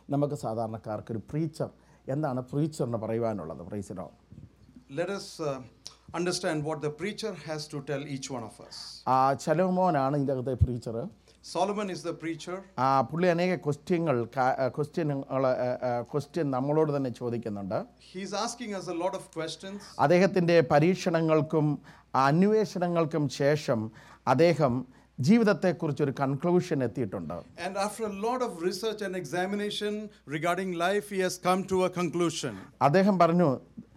നമുക്ക് സാധാരണക്കാർക്ക് ഒരു പ്രീച്ചർ എന്താണ് പ്രീച്ചറിന് പറയുവാനുള്ളത് പ്രീച്ചറോ Let us uh, understand what the preacher has to tell each one of us. ആ ചലോമോനാണ് ഇതിൻ്റെ അകത്തെ preacher Solomon is the preacher. ആ പുള്ളി അനേക ക്വസ്റ്റ്യങ്ങൾ ക്വസ്റ്റ്യനുകൾ ക്വസ്റ്റ്യൻ നമ്മളോട് തന്നെ ചോദിക്കുന്നുണ്ട് He's asking us a lot of questions. അദ്ദേഹത്തിൻ്റെ പരീക്ഷണങ്ങൾക്കും അന്വേഷണങ്ങൾക്കും ശേഷം അദ്ദേഹം ജീവിതത്തെക്കുറിച്ചൊരു കൺക്ലൂഷൻ എത്തിയിട്ടുണ്ട് And after a lot of research and examination regarding life, he has come to a conclusion. അദ്ദേഹം പറഞ്ഞു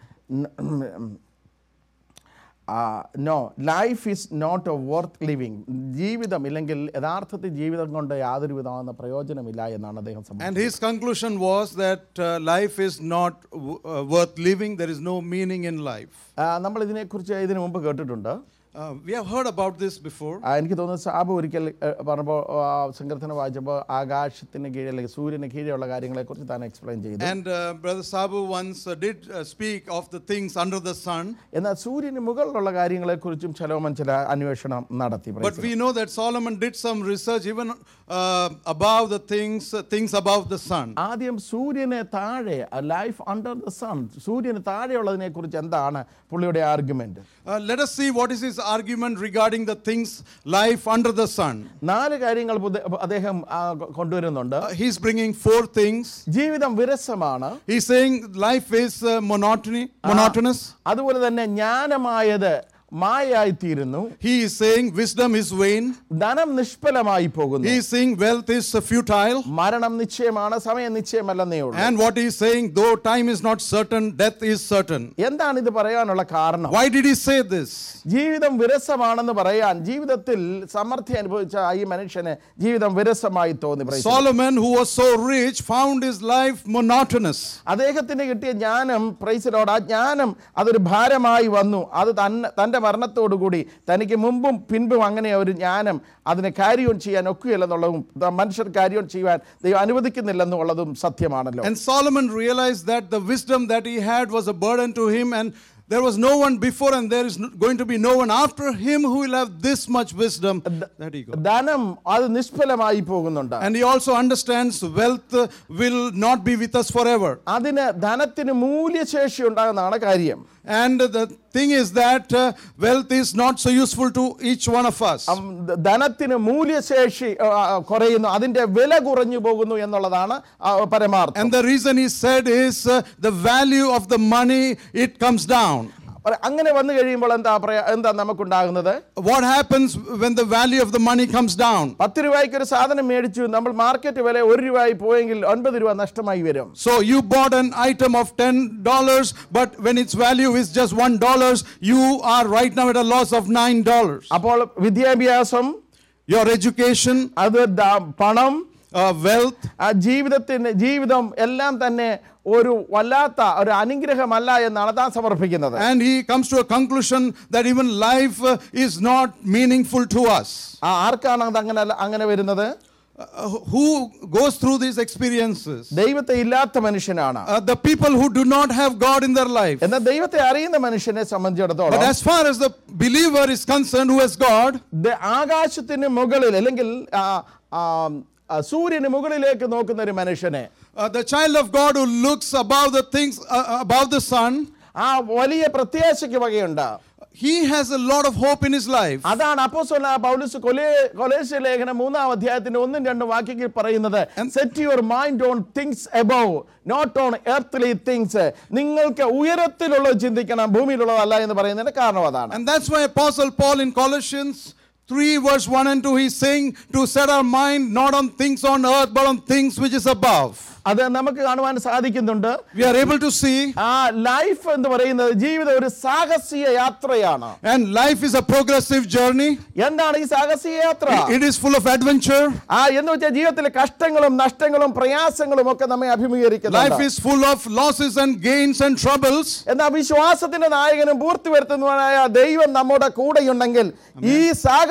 no life is not a worth living ജീവിതം ഇല്ലെങ്കിൽ യഥാർത്ഥത്തിൽ ജീവിതം കൊണ്ട് യാതൊരു വിധமான പ്രയോജനമില്ല എന്നാണ് അദ്ദേഹം സംഭവിച്ചത് And his conclusion was that uh, life is not w- uh, worth living, there is no meaning in life. നമ്മൾ ഇതിനെക്കുറിച്ച് ഇതിനു മുമ്പ് കേട്ടിട്ടുണ്ട് Uh, we have heard about this before. ആ, എനിക്ക് തോന്നുന്നു സാബ് ഒരിക്കൽ ഏ, പറഞ്ഞപ്പോൾ ആ, സങ്കീർത്തനം വായിച്ചപ്പോൾ ആകാശത്തിന് കീഴെ അല്ലെങ്കിൽ സൂര്യന് കീഴെയുള്ള കാര്യങ്ങളെക്കുറിച്ച് താൻ എക്സ്പ്ലെയിൻ ചെയ്തു And uh, Brother Sabu once uh, did uh, speak of the things under the sun. എന്നാൽ സൂര്യന് മുകളിലുള്ള കാര്യങ്ങളെക്കുറിച്ചും ചലോമൻ ചില അന്വേഷണം നടത്തി But we know that Solomon did some research even uh, above the things, uh, things above the sun. ആദ്യം സൂര്യന് താഴെ ലൈഫ് അണ്ടർ ദ സൺ സൂര്യന് താഴെയുള്ളതിനെ കുറിച്ച് എന്താണ് പുള്ളിയുടെ argument Uh, let us see what is his argument regarding the things life under the sun. നാല് കാര്യങ്ങൾ പുത- അദ്ദേഹം ആ, കൊ- കൊണ്ടുവരുന്നുണ്ട് Uh, he's bringing four things. ജീവിതം വിരസമാണ് He's saying life is uh, monotony, monotonous. അതുപോലെ തന്നെ ജ്ഞാനമായത് മായായിത്തീരുന്നു He is saying wisdom is vain. ധനം നിഷ്ഫലമായി പോകുന്നു He is saying wealth is uh, futile. മരണം നിശ്ചയമാണ് സമയം നിശ്ചയമല്ലെന്നേ ഉള്ളൂ And what he is saying, though time is not certain, death is certain. എന്താണ് ഇത് പറയാനുള്ള കാരണം Why did he say this? ജീവിതം വിരസമാണെന്ന് പറയാൻ ജീവിതത്തിൽ സമൃദ്ധി അനുഭവിച്ച ഈ മനുഷ്യന് ജീവിതം വിരസമായി തോന്നി praise the Lord. Solomon, who was so rich, found his life monotonous. അദ്ദേഹത്തിന് കിട്ടിയ ജ്ഞാനം പ്രൈസിലോട് ആ ജ്ഞാനം അതൊരു ഭാരമായി വന്നു അത് തന്നെ തൻ്റെ മരണത്തോടുകൂടി തനിക്ക് മുമ്പും പിൻപും അങ്ങനെ ഒരു ജ്ഞാനം അതിനെ കാര്യവും ചെയ്യാൻ ഒക്കുകയില്ലെന്നുള്ളതും ത- മനുഷ്യർ കാര്യവും ചെയ്യുവാൻ ദൈവം അനുവദിക്കുന്നില്ലെന്നുള്ളതും സത്യമാണല്ലോ And Solomon realized that the wisdom that he had was a burden to him, and there was no one before, and there is no- going to be no one after him who will have this much wisdom. That he got. ധനം അത് നിഷ്ഫലമായി പോകുന്നുണ്ട് And he also understands wealth uh, will not be with us forever. അതിന് ധനത്തിന് മൂല്യശേഷി ഉണ്ടാകുന്നതാണ് കാര്യം And the thing is that uh, wealth is not so useful to each one of us. അം, ധ- ധനത്തിന് മൂല്യശേഷി ആ, ആ, കുറയുന്നു അതിന്റെ വില കുറഞ്ഞു പോകുന്നു എന്നുള്ളതാണ് ആ, പരമാർത്ഥം And the reason he said is uh, the value of the money, it comes down. പറ- അങ്ങനെ വന്നു കഴിയുമ്പോൾ എന്താ പറയാ എന്താ നമുക്കുണ്ടാകുന്നത് What happens when the value of the money comes down? പത്ത് രൂപയ്ക്ക് ഒരു സാധനം മേടിച്ചു നമ്മൾ മാർക്കറ്റ് വില ഒരു രൂപയായി പോയെങ്കിൽ ഒൻപത് രൂപ നഷ്ടമായി വരും So you bought an item of $10, but when its value is just $1, you are right now at a loss of $9. അപ്പോൾ വിദ്യാഭ്യാസം Your education, അത് ദ- പണം uh, wealth, ആ ജീവിതത്തിന് ജീവിതം എല്ലാം തന്നെ ഒരു വല്ലാത്ത ഒരു അനുഗ്രഹമല്ല എന്നാണ് താൻ സമർപ്പിക്കുന്നത് and he comes to a conclusion that even life uh, is not meaningful to us. ആ ആർക്കാണ് അത് അങ്ങനെ അങ്ങനെ വരുന്നത് Uh, who goes through these experiences? ദൈവത്തെ ഇല്ലാത്ത മനുഷ്യനാണ് Uh, the people who do not have God in their life. എന്നാൽ ദൈവത്തെ അറിയുന്ന മനുഷ്യനെ But സംബന്ധിച്ചിടത്തോളം as far as the believer is concerned who has God, ദ- ആകാശത്തിന് മുകളിൽ അല്ലെങ്കിൽ ആ, ആ, ആ, സൂര്യന് മുകളിലേക്ക് നോക്കുന്ന ഒരു മനുഷ്യനെ uh, the child of God who looks above the things, uh, above the sun, ആ വലിയ പ്രത്യാശയ്ക്ക് വകയുണ്ട് he has a lot of hope in his life. അതാണ് അപ്പോസ്തലനായ പൗലോസ് കൊലേ കൊലേശ്യ ലേഖനം മൂന്നാം അധ്യായത്തിന്റെ ഒന്നും രണ്ടും വാക്യങ്ങൾ പറയുന്നത് set your mind on things above not on earthly things നിങ്ങൾക്ക് ഉയരത്തിലുള്ളത് ചിന്തിക്കണം ഭൂമിയിലുള്ളതല്ല എന്ന് പറയുന്നതിന്റെ കാരണം അതാണ് And that's why Apostle Paul in Colossians 3, verse 1 and 2, he's saying to set our mind not on things on earth, but on things which is above. അത് നമുക്ക് കാണുവാൻ സാധിക്കുന്നുണ്ട് We are able to see, ആ life എന്ന് പറയുന്നത് ജീവിതം ഒരു സാഹസിക യാത്രയാണ് and life is a progressive journey. എന്താണ് ഈ സാഹസിക യാത്ര It is full of adventure. ആ എന്ന് വെച്ചാൽ ജീവിതത്തിലെ കഷ്ടങ്ങളും നഷ്ടങ്ങളും പ്രയാസങ്ങളും ഒക്കെ നമ്മെ Life അഭിമുഖീകരിക്കുന്നു is full of losses and gains and troubles. എന്നാൽ വിശ്വാസത്തിന്റെ നായകനും പൂർത്തി വരുത്തുന്നവനായ ദൈവം നമ്മുടെ കൂടെയുണ്ടെങ്കിൽ ഈ സാഹസിക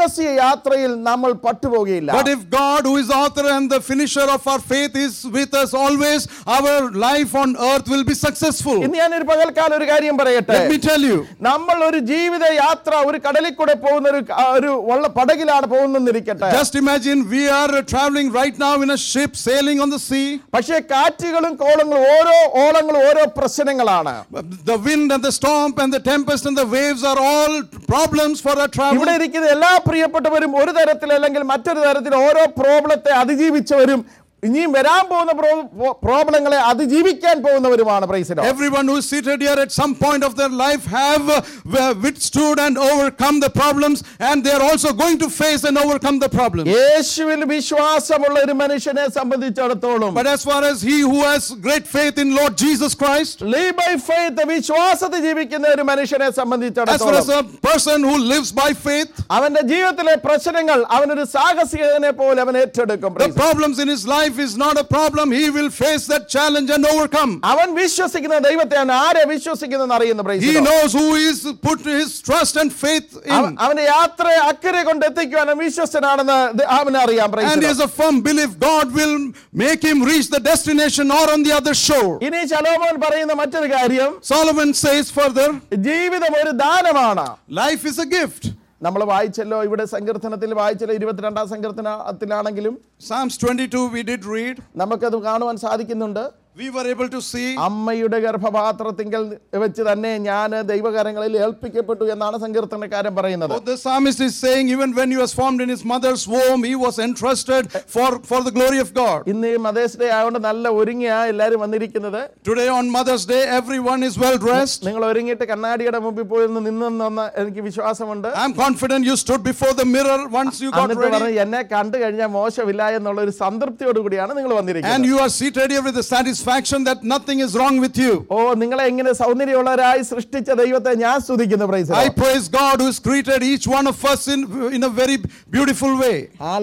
സാഹസിക യാത്രയിൽ നമ്മൾ പട്ടുപോകുകയില്ല But if God, who is author and the finisher of our faith, is with us always, our life on earth will be successful. ഇന്ന് ഞാൻ ഒരു പകൽക്കാലം ഒരു കാര്യം പറയട്ടെ Let me tell you. നമ്മൾ ഒരു ജീവിത യാത്ര ഒരു കടലിൽ കൂടെ പോകുന്ന ഒരു ക- ഒരു വള്ള പടകിലാണ് പോകുന്നെന്നിരിക്കട്ടെ Just imagine we are uh, traveling right now in a ship sailing on the sea. പക്ഷേ കാറ്റുകളും കോളങ്ങളും ഓരോ ഓളങ്ങളും ഓരോ പ്രശ്നങ്ങളാണ് The wind and the storm and the tempest and the waves are all problems for our travel. ഇവിടെ ഇരിക്കുന്ന എല്ലാ പ്രിയപ്പെട്ടവരും ഒരു തരത്തിൽ അല്ലെങ്കിൽ മറ്റൊരു തരത്തിൽ ഓരോ പ്രോബ്ലത്തെ അതിജീവിച്ചവരും ഇനിയും വരാൻ പോകുന്ന പ്രോബ്ലങ്ങളെ അതിജീവിക്കാൻ പോകുന്നവരുമാണ് പ്രൈസിലോ Everyone who is seated here at some point of their life have uh, withstood and overcome the problems, and they are also going to face and overcome the problems. യേശുവിൽ വിശ്വാസമുള്ള ഒരു മനുഷ്യനെ സംബന്ധിച്ചിടത്തോളം But as far as he who has great faith in Lord Jesus Christ, live by faith വിശ്വാസത്തിൽ ജീവിക്കുന്ന ഒരു മനുഷ്യനെ as far as സംബന്ധിച്ചിടത്തോളം a person who lives by faith, അവന്റെ ജീവിതത്തിലെ പ്രശ്നങ്ങൾ അവനൊരു സാഹസികനെ പോലെ അവൻ ഏറ്റെടുക്കും the praise the Lord. problems in his life is not a problem. He will face that challenge and overcome. അവൻ വിശ്വസിക്കുന്ന ദൈവത്തെ അവൻ ആരെ വിശ്വസിക്കുന്നെന്ന് അറിയുന്നു praise the He Lord. knows who is put his trust and faith അവ- in. അവന്റെ യാത്രയെ അക്കരെ കൊണ്ട് എത്തിക്കുവാൻ അവൻ വിശ്വസ്തനാണെന്ന് ദ- അവന് അറിയാം praise the And he Lord. has a firm belief God will make him reach the destination or on the other shore. ഇനി ശലോമോൻ പറയുന്ന മറ്റൊരു കാര്യം Solomon says further, ജീവിതം ഒരു ദാനമാണ് life is a gift. നമ്മൾ വായിച്ചല്ലോ ഇവിടെ സങ്കീർത്തനത്തിൽ വായിച്ചല്ലോ ഇരുപത്തിരണ്ടാം സങ്കീർത്തനത്തിലാണെങ്കിലും Psalms 22 we did read. നമുക്കത് കാണുവാൻ സാധിക്കുന്നുണ്ട് We were able to see അമ്മയുടെ ഗർഭപാത്രത്തിങ്കൽ വെച്ച് തന്നെ ഞാൻ ദൈവകരങ്ങളിൽ ഏൽപ്പിക്കപ്പെട്ടു എന്നാണ് സങ്കീർത്തനക്കാരൻ പറയുന്നത് what the psalmist is saying, even when he was formed in his mother's womb, he was entrusted for, for the glory of God. ഇന്ന് ഈ മദേഴ്സ് ഡേ ആയതുകൊണ്ട് നല്ല ഒരുങ്ങിയാ എല്ലാവരും വന്നിരിക്കുന്നത് Today on Mother's Day, everyone is well dressed. നിങ്ങൾ ഒരുങ്ങിയിട്ട് കണ്ണാടിയുടെ മുമ്പിൽ പോയി ഒന്ന് നിന്നെന്ന് എനിക്ക് വിശ്വാസമുണ്ട് I'm confident you stood before the mirror once you got എന്നിട്ട് ready. പറഞ്ഞു എന്നെ കണ്ടു കഴിഞ്ഞാൽ മോശമില്ല എന്നുള്ള ഒരു സംതൃപ്തിയോട് കൂടിയാണ് നിങ്ങൾ And വന്നിരിക്കുന്നത് you are seated here with the satisfaction that nothing is wrong with you. ഓ നിങ്ങളെ എങ്ങനെ സൗന്ദര്യമുള്ളവരായി സൃഷ്ടിച്ച ദൈവത്തെ ഞാൻ സ്തുതിക്കുന്നു praise I praise God who has created each one of us in, in a very beautiful way.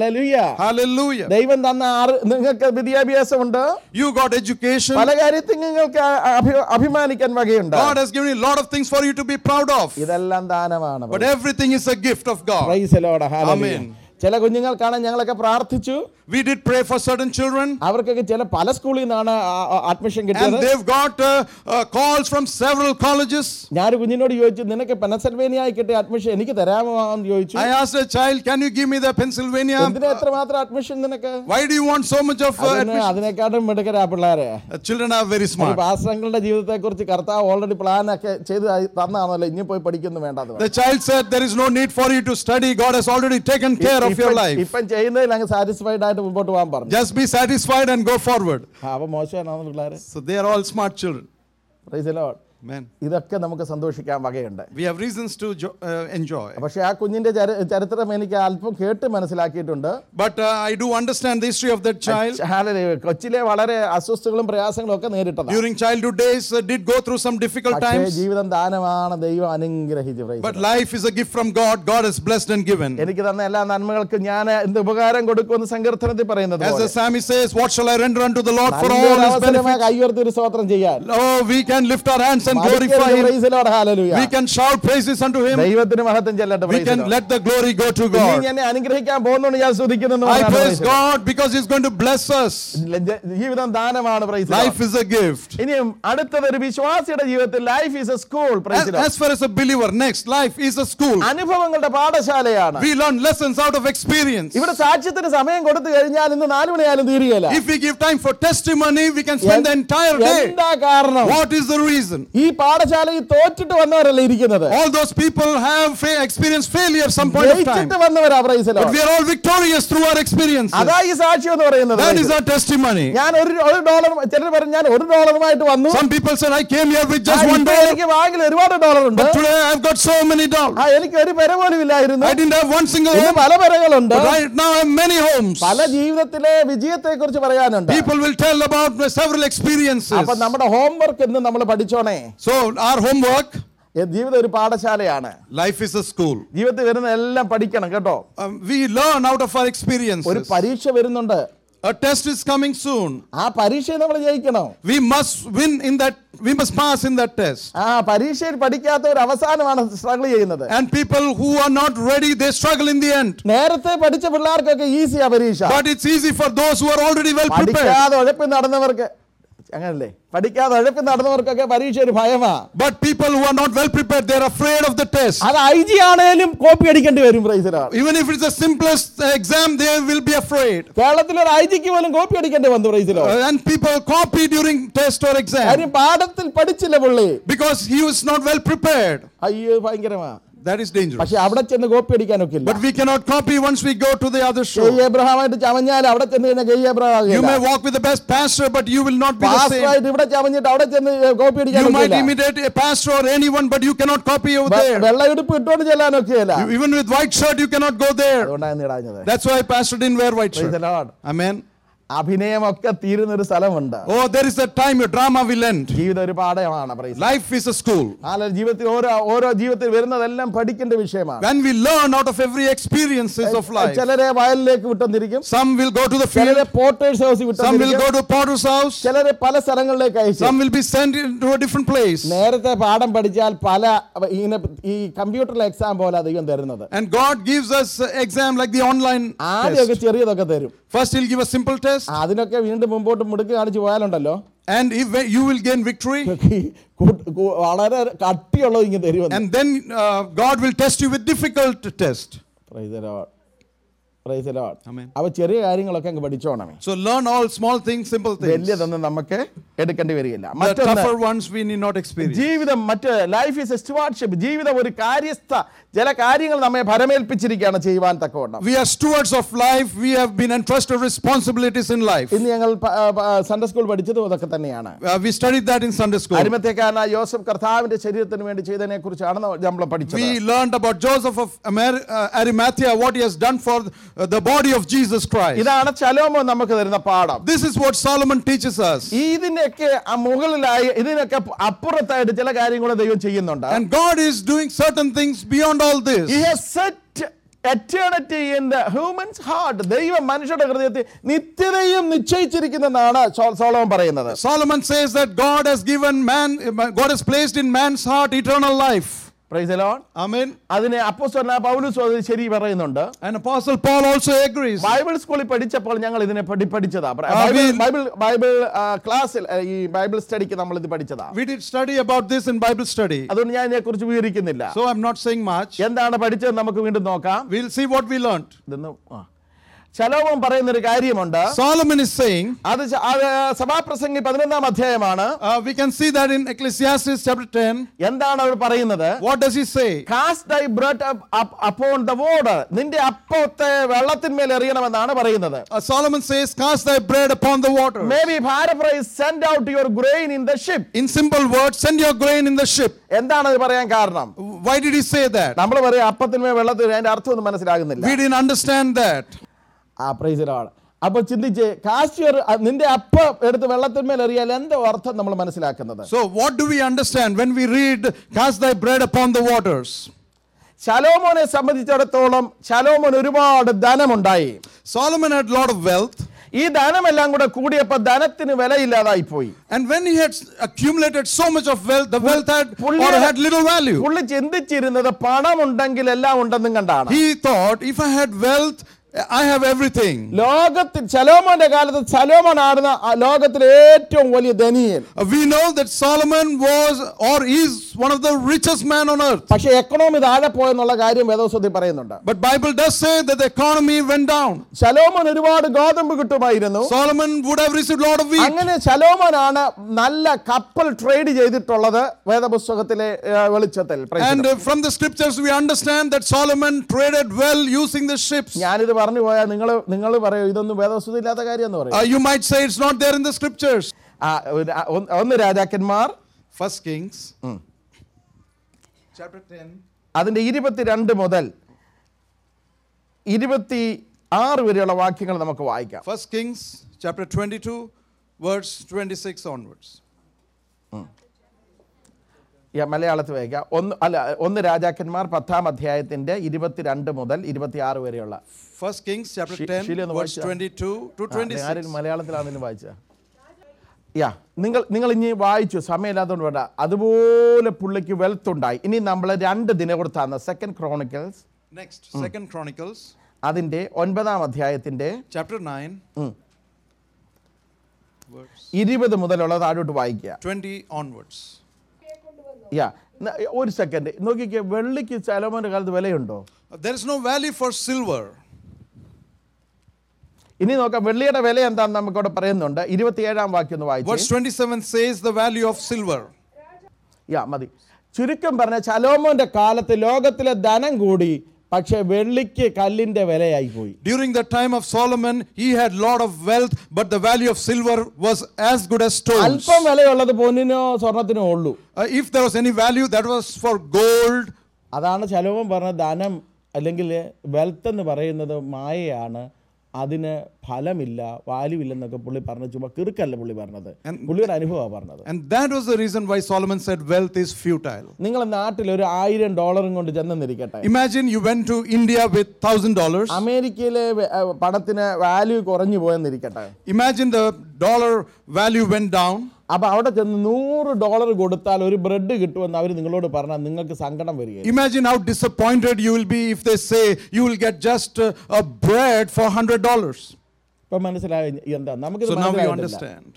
Hallelujah. ദൈവം തന്ന ആറ്- നിങ്ങൾക്ക് വിദ്യാഭ്യാസമുണ്ട് You got education. പല കാര്യത്തിൽ നിങ്ങൾക്ക് അഭി- അഭിമാനിക്കാൻ വകയുണ്ട് God has given you a lot of things for you to be proud of. ഇതെല്ലാം ദാനമാണ് But everything is a gift of God. Praise Lord hallelujah Amen. ചില കുഞ്ഞുങ്ങൾക്കാണ് ഞങ്ങളൊക്കെ പ്രാർത്ഥിച്ചു We did pray for certain children. അവർക്കൊക്കെ ചില പല സ്കൂളിൽ നിന്നാണ് അഡ്മിഷൻ And കിട്ടിയത് they've got uh, uh, calls from several colleges. ഞാനൊരു കുഞ്ഞിനോട് ചോദിച്ചു നിനക്ക് പെനസൽവേനിയായി കിട്ടിയ അഡ്മിഷൻ എനിക്ക് തരാമോ എന്ന് ചോദിച്ചു I asked a child, Can you give me the Pennsylvania? എന്തിനാ എത്ര മാത്രം അഡ്മിഷൻ നിനക്ക് Why do you want so much of uh, അതിന് admission? അതിനെക്കാട്ടും മിടുക്കരാ പിള്ളേരെ Uh, children are very ഈ smart. പാസ്റ്റങ്ങളുടെ ജീവിതത്തെ കുറിച്ച് കർത്താവ് ഓൾറെഡി പ്ലാൻ ഒക്കെ ചെയ്ത് തന്നാണല്ലോ ഇനി പോയി പഠിക്കുന്നു വേണ്ടത് The child said, There is no need for you to study. God has already taken care of your life. ഇപ്പം ചെയ്യുന്നതിൽ അങ്ങ് സാറ്റിസ്ഫൈഡ് ആയിട്ട് മുമ്പോട്ട് പോകാൻ പറഞ്ഞു Just be satisfied and go forward. ആ, അപ്പൊ മോശമാണോ പിള്ളേരെ So they are all smart children. Praise the Lord. Amen. ഇതൊക്കെ നമുക്ക് സന്തോഷിക്കാൻ വകയുണ്ട് We have reasons to jo- uh, enjoy. പക്ഷെ ആ കുഞ്ഞിന്റെ ചരി- ചരിത്രം എനിക്ക് അല്പം കേട്ട് മനസ്സിലാക്കിയിട്ടുണ്ട് But uh, I do understand the history of that child. Hallelujah. കൊച്ചിലെ വളരെ അസ്വസ്ഥകളും പ്രയാസങ്ങളും ഒക്കെ നേരിട്ടതാണ് During childhood days, uh, did go through some difficult പക്ഷേ times. ജീവിതം ദാനമാണ് ദൈവം അനുഗ്രഹിച്ചു praise But the Lord. life is a gift from God. God has blessed and given. എനിക്ക് തന്ന എല്ലാ നന്മകൾക്കും ഞാൻ എന്ത് ഉപകാരം കൊടുക്കുമെന്ന് സങ്കീർത്തനത്തിൽ പറയുന്നത് As പോലെ. the psalmist says, What shall I render unto the Lord for നല്ലൊരു all his അവസരമായി benefits? കൈയുയർത്തി ഒരു സ്തോത്രം ചെയ്യാൻ Oh, we can lift our hands and മടിക്കരുത്, glorify Him. praise the Lord, hallelujah. We can shout praises unto Him. ദൈവത്തിന് മഹത്വം ചെല്ലട്ടെ We praise the can Lord. let the glory go to ഇനി God. എന്നെ അനുഗ്രഹിക്കാൻ പോകുന്നുണ്ട് ഞാൻ സ്തുതിക്കുന്നു I praise God because He's going to bless us. ജീവിതം ദാനമാണ് praise the Lord. Life is a gift. ഇനിയും അടുത്തത് ഒരു വിശ്വാസിയുടെ ജീവിതത്തിൽ life is a school As, as far as a believer, next, life is a school. അനുഭവങ്ങളുടെ പാഠശാലയാണ് We learn lessons out of experience. ഇവിടെ സാക്ഷ്യത്തിന് സമയം കൊടുത്തു കഴിഞ്ഞാൽ ഇന്ന് നാലു മണിയായാലും തീരുകയില്ല If we give time for testimony, we can spend the entire day. എന്താ കാരണം What is the reason? ഈ പാഠശാലയിൽ തോറ്റിട്ട് വന്നവരല്ല ഇരിക്കുന്നത് All those people have fa- experienced failure some point of time. ജയിച്ചിട്ട് വന്നവരാ praise the Lord But we are all victorious through our experiences. അതാ ഈ സാക്ഷ്യം എന്ന് പറയുന്നത് That is our testimony. ഞാൻ ഒരു ഒരു ഡോളർ ചിലർ പറഞ്ഞു ഞാൻ ഒരു ഡോളറുമായിട്ട് വന്നു Some people said, I came here with ആ, just one ഇപ്പൊ dollar. എനിക്ക് ബാങ്കിൽ ഒരുപാട് ഡോളർ ഉണ്ട് But today I've got so many dollars. ആ എനിക്ക് ഒരു പെര പോലും ഇല്ലായിരുന്നു I didn't have one single ഇന്ന് home. പല പെരകളുണ്ട് But right now I have many homes. പല ജീവിതത്തിലെ വിജയത്തെ കുറിച്ച് പറയാനുണ്ട് People will tell about the several experiences. അപ്പൊ നമ്മുടെ ഹോംവർക്ക് എന്ന് നമ്മൾ പഠിച്ചോണേ So our homework, ഏ, ജീവിതം ഒരു പാഠശാലയാണ് life is a school. ജീവിതത്തിൽ വരുന്ന എല്ലാം പഠിക്കണം കേട്ടോ Um, we learn out of our ഒരു experiences. പരീക്ഷ വരുന്നുണ്ട് A test is coming soon. ആ പരീക്ഷയെ നമ്മൾ ജയിക്കണം We must win in that, we must pass in that test. ആ പരീക്ഷയിൽ പഠിക്കാത്തവർ അവസാനമാണ് സ്ട്രഗിൾ ചെയ്യുന്നത് And people who are not ready, they struggle in the end. നേരത്തെ പഠിച്ച പിള്ളേർക്കൊക്കെ ഈസിയാ പരീക്ഷ But it's easy for those who are already well prepared. പഠിക്കാതെ ഉഴപ്പി നടന്നവർക്ക് അങ്ങനല്ലേ പഠിക്കാതെ ഉഴപ്പി നടന്നവർക്കൊക്കെ പരീക്ഷ ഒരു ഭയമാ But people who are not well prepared, they're afraid of the test. അത് ഐ ജി ആണേലും കോപ്പി അടിക്കേണ്ടി വരും പ്രൈസരാ Even if it's the simplest uh, exam, they will be afraid. കേരളത്തിൽ ഒരു ഐ ജിക്ക് പോലും കോപ്പി അടിക്കേണ്ടി വന്നു പ്രൈസിലോ Uh, and people copy during test or exam കാര്യം പാഠത്തിൽ പഠിച്ചില്ല പുള്ളി because he was not well prepared. അയ്യോ ഭയങ്കരമാ That is dangerous. പക്ഷെ അവിടെ ചെന്ന് കോപ്പി അടിക്കാനൊക്കെ ഇല്ല But we cannot copy once we go to the other ഗെയ് shore. എബ്രഹാമായിട്ട് ചമഞ്ഞാൽ അവിടെ ചെന്ന് കഴിഞ്ഞാൽ ഗെയ് Abraham You may walk with the best pastor, but you will not be the same. പാസ്റ്ററായിട്ട് ഇവിടെ ചമഞ്ഞിട്ട് അവിടെ ചെന്ന് കോപ്പി അടിക്കാൻ You might ഒക്കില്ല. imitate a pastor or anyone, but you cannot copy over വെ- there. വെള്ള ഉടുപ്പ് ഇട്ടോണ്ട് ചെല്ലാനൊക്കെയല്ല You- Even with white shirt, you cannot go there. അതുകൊണ്ടാണ് ഇടാഞ്ഞത് That's why pastor didn't wear white Praise shirt. the Lord. Amen. അഭിനയമൊക്കെ തീരുന്ന ഒരു സ്ഥലമുണ്ട് Oh, there is a time your drama will end. ജീവിതം ഒരു പാഠമാണ് praise the Lord. Life is a school. ആല ജീവിതത്തിൽ ഓരോ ഓരോ ജീവിതത്തിൽ വരുന്നതെല്ലാം പഠിക്കേണ്ട വിഷയമാണ് When we learn out of every experiences of life, ചിലരെ വയലിലേക്ക് വിട്ടെന്നിരിക്കും some will go to the ചിലരെ field, പോർട്ടേഴ്സ് ഹൗസിൽ some will വിട്ടെന്നിരിക്കും go to potter's house, ചിലരെ പല സ്ഥലങ്ങളിലേക്ക് അയച്ചു some will be sent into a different place. നേരത്തെ പാഠം പഠിച്ചാൽ പല ഇങ്ങനെ ഈ കമ്പ്യൂട്ടറിലെ എക്സാം പോലെ ദൈവം തരുന്നത് And God gives us uh, exam like the online ആദ്യമൊക്കെ test. ചെറിയതൊക്കെ തരും First He'll give a simple test, അതിനൊക്കെ വീണ്ടും മുമ്പോട്ട് മുടുക്ക് കാണിച്ച് പോയാലുണ്ടല്ലോ and if you will gain victory, കൂ- കൂ- വളരെ കട്ടിയുള്ളത് ഇങ്ങനെ തരുമെന്ന് and then uh, God will test you with difficult test. Praise the Lord. Praise the Lord. Amen. അവ ചെറിയ കാര്യങ്ങളൊക്കെ അങ്ങ് പഠിച്ചോണമേ So learn all small things, simple things. വലിയതൊന്നും നമുക്ക് എടുക്കേണ്ടി വരികയില്ല The മറ്റൊന്ന് tougher ones we need not experience. ജീവിതം മറ്റ് ലൈഫ് ഇസ് എ സ്റ്റുവാർഡ്ഷിപ്പ് ജീവിതം ഒരു കാര്യസ്ഥ ചില കാര്യങ്ങൾ നമ്മെ ഭരമേൽപ്പിച്ചിരിക്കുകയാണ് ചെയ്യുവാൻ തക്കവണ്ണം We are stewards of life. We have been entrusted responsibilities in life. ഇന്ന് ഞങ്ങൾ സൺഡേ സ്കൂൾ പഠിച്ചതും അതൊക്കെ തന്നെയാണ് Uh, we studied that in Sunday school. അരിമത്തേക്കാരനായ യോസഫ് കർത്താവിന്റെ ശരീരത്തിന് വേണ്ടി ചെയ്തതിനെ കുറിച്ചാണ് നമ്മൾ പഠിച്ചത് We learned about Joseph of Amer- uh, Arimathea, what he has done for uh, the body of Jesus Christ. ഇതാണ് ചലോമോ നമുക്ക് തരുന്ന പാഠം This is what Solomon teaches us. ഇതിനൊക്കെ ആ മുകളിലായി ഇതിനൊക്കെ അപ്പുറത്തായിട്ട് ചില കാര്യങ്ങൾ ദൈവം ചെയ്യുന്നുണ്ട് And God is doing certain things beyond all He this. has set eternity in the human's heart. ദൈവം മനുഷ്യരുടെ ഹൃദയത്തിൽ നിത്യതയും നിശ്ചയിച്ചിരിക്കുന്നെന്നാണ് സോ- സോളമൻ പറയുന്നത് Solomon says that God has given man, God has placed in man's heart eternal life. Praise the Lord. Amen. അതിന് അപ്പോസ്തലനായ പൗലോസ് അത് ശരി പറയുന്നുണ്ട് And Apostle Paul also agrees. Bible സ്കൂളിൽ പഠിച്ചപ്പോൾ ഞങ്ങൾ ഇതിനെ പഠി പഠിച്ചതാ ആ, ബൈബിൾ we- ബൈബിൾ ബൈബിൾ ആ, ക്ലാസ്സിൽ ആ, ഈ ബൈബിൾ സ്റ്റഡിക്ക് നമ്മൾ ഇത് പഠിച്ചതാ We did study about this in Bible study. അതുകൊണ്ട് ഞാൻ ഇതിനെക്കുറിച്ച് വിവരിക്കുന്നില്ല So I'm not saying much. എന്താണ് പഠിച്ചത് നമുക്ക് വീണ്ടും നോക്കാം We'll see what we learned. ഇതൊന്ന് ആ. ശലോമോൻ പറയുന്ന ഒരു കാര്യമുണ്ട് Solomon is saying, അത് ച- അത് സഭാപ്രസംഗി പതിനൊന്നാം അധ്യായമാണ് uh, we can see that in Ecclesiastes chapter 10. എന്താണ് അവർ പറയുന്നത് What does he say? Cast thy bread upon the water നിന്റെ അപ്പത്തെ വെള്ളത്തിന്മേൽ എറിയണമെന്നാണ് പറയുന്നത് Uh, Solomon says, Cast thy bread upon the water. May be paraphrase send out your grain in the ship In simple words, send your grain in the ship. എന്താണ് അത് പറയാൻ കാരണം Why did he say that? നമ്മൾ പറയും അപ്പത്തിന്മേൽ വെള്ളത്തിൽ അതിന്റെ അർത്ഥം ഒന്നും മനസ്സിലാകുന്നില്ല We didn't understand that. ആ പ്രൈസിലാണ് അപ്പൊ ചിന്തിച്ച് കാസ്റ്റ് യുവർ നിന്റെ അപ്പം എടുത്ത് വെള്ളത്തിന്മേൽ എറിയാൽ എന്തോ അർത്ഥം നമ്മൾ മനസ്സിലാക്കുന്നത് So, what do we understand when we read, Cast thy bread upon the waters? ശലോമോനെ സംബന്ധിച്ചിടത്തോളം ശലോമോൻ ഒരുപാട് ധനമുണ്ടായി Solomon had a lot of wealth. ഈ ധനമെല്ലാം കൂടെ കൂടിയപ്പോ ധനത്തിന് വിലയില്ലാതായി പോയി And when he had accumulated so much of wealth, the wealth had or പുള്ളിയുടെ- had little value. പുള്ളി ചിന്തിച്ചിരുന്നത് പണമുണ്ടെങ്കിൽ എല്ലാം ഉണ്ടെന്നും കണ്ടാണ് He thought, if I had wealth, I have everything. ലോകത്തിൽ ശലോമോന്റെ കാലത്ത് ശലോമോൻ ആയിരുന്ന ആ ലോകത്തിലെ ഏറ്റവും വലിയ ധനിയൻ Uh, We know that Solomon was or is one of the richest man on earth. പക്ഷെ എക്കണോമി താഴെ പോയെന്നുള്ള കാര്യം വേദോസ്വത്തിൽ പറയുന്നുണ്ട് But Bible does say that the economy went down. ശലോമോൻ ഒരുപാട് ഗോതമ്പ് കിട്ടുമായിരുന്നു Solomon would have received a lot of wheat. അങ്ങനെ ശലോമോനാണ് നല്ല കപ്പൽ ട്രേഡ് ചെയ്തിട്ടുള്ളത് വേദപുസ്തകത്തിലെ ആ, വെളിച്ചത്തിൽ Praise And the uh, from the scriptures, we understand that Solomon traded well using the ships. Lord. ഞാനിത് പറഞ്ഞു പോയാൽ നിങ്ങൾ നിങ്ങൾ പറയും ഇതൊന്നും വേദപുസ്തകത്തിൽ ഇല്ലാത്ത കാര്യം എന്ന് പറയും Uh, you might say it's not there in the scriptures. ആ, ഒരു- ആ, ഒന്ന് ഒന്ന് രാജാക്കന്മാർ First Kings, chapter 10. അതിന്റെ ഇരുപത്തിരണ്ട് മുതൽ ഇരുപത്തി ആറ് വരെയുള്ള വാക്യങ്ങൾ നമുക്ക് വായിക്കാം First Kings, chapter 22, verse 26 onwards. യാ, മലയാളത്തിൽ വായിക്കാം ഒന്ന് അല്ല ഒന്ന് രാജാക്കന്മാർ പത്താം അധ്യായത്തിന്റെ ഇരുപത്തിരണ്ട് മുതൽ ഇരുപത്തിയാറ് വരെയുള്ള First Kings chapter She- 10, Sheila ഒന്ന് verse വായിച്ചാ. 22 to ആ, 26. ആരെങ്കിലും മലയാളത്തിലാണെങ്കിലും വായിച്ച യാ നിങ്ങൾ നിങ്ങൾ ഇനി വായിച്ചു സമയമില്ലാത്തതുകൊണ്ട് വേണ്ട അതുപോലെ പുള്ളിക്ക് വെൽത്ത് ഉണ്ടായി ഇനി നമ്മൾ രണ്ട് ദിനവൃത്താന്ന് second chronicles Next, Second Chronicles അതിൻ്റെ ഒൻപതാം അധ്യായത്തിൻ്റെ chapter 9, ഉം, verse ഇരുപത് മുതലുള്ള താഴോട്ട് വായിക്കുക 20 onwards. യാ ന- ഒരു സെക്കൻഡ് നോക്കിക്കേ വെള്ളിക്ക് ശലോമോന്റെ കാലത്ത് വിലയുണ്ടോ There is no value for silver. ഇനി നോക്കാം വെള്ളിയുടെ വില എന്താണെന്ന് നമുക്കിവിടെ പറയുന്നുണ്ട് ഇരുപത്തിയേഴാം വാക്യം ഒന്ന് വായിച്ചു Verse 27 says the value of silver. യാ മതി ചുരുക്കം പറഞ്ഞ ശലോമോന്റെ കാലത്ത് ലോകത്തിലെ ധനം കൂടി പക്ഷെ വെള്ളിക്ക് കല്ലിന്റെ വിലയായി പോയി During the time of Solomon, he had lot of wealth, but the value of silver was as good as stones. അല്പം വിലയുള്ളത് പൊന്നിനോ സ്വർണത്തിനോ ഉള്ളൂ Uh, if there was any value, that was for gold. അതാണ് ശലോമൻ പറഞ്ഞ ധനം അല്ലെങ്കിൽ വെൽത്ത് എന്ന് പറയുന്നത് മായയാണ് അതിന് ഫലമില്ല വാല്യൂ ഇല്ലെന്നൊക്കെ പുള്ളി പറഞ്ഞ ചുമ്മാ കിറുക്കല്ല പുള്ളി പറഞ്ഞത് And- പുള്ളിയുടെ അനുഭവമാണ് പറഞ്ഞത് And that was the reason why Solomon said wealth is futile. നിങ്ങൾ നാട്ടിൽ ഒരു ആയിരം ഡോളറും കൊണ്ട് ചെന്നെന്നിരിക്കട്ടെ Imagine you went to India with thousand dollars. അമേരിക്കയിലെ വെ- ഏ, പണത്തിന് വാല്യൂ കുറഞ്ഞു പോയെന്നിരിക്കട്ടെ Imagine the dollar value went down. അപ്പൊ അവിടെ ചെന്ന് നൂറ് ഡോളർ കൊടുത്താൽ ഒരു ബ്രെഡ് കിട്ടുമെന്ന് അവർ നിങ്ങളോട് പറഞ്ഞാൽ നിങ്ങൾക്ക് സങ്കടം വരികയില്ല Imagine how disappointed you will be if they say you will get just uh, a bread for hundred dollars. ഇപ്പൊ മനസ്സിലായി എന്താ നമുക്ക് So now we understand.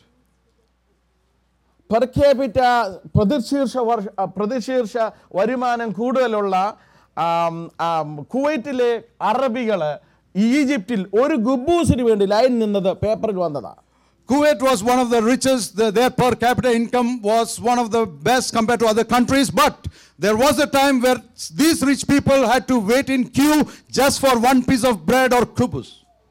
Per capita പ്രതിശീർഷ വർഷ ആ, പ്രതിശീർഷ വരുമാനം കൂടുതലുള്ള ആം, ആം, കുവൈറ്റിലെ അറബികൾ ഈജിപ്തിൽ ഒരു ഗുബൂസിന് വേണ്ടി ലൈൻ നിന്നത് പേപ്പറിൽ വന്നതാ Kuwait was one of the richest, the, their per capita income was one of the best compared to other countries, but there was a time where these rich people had to wait in queue just for one piece of bread or kubus.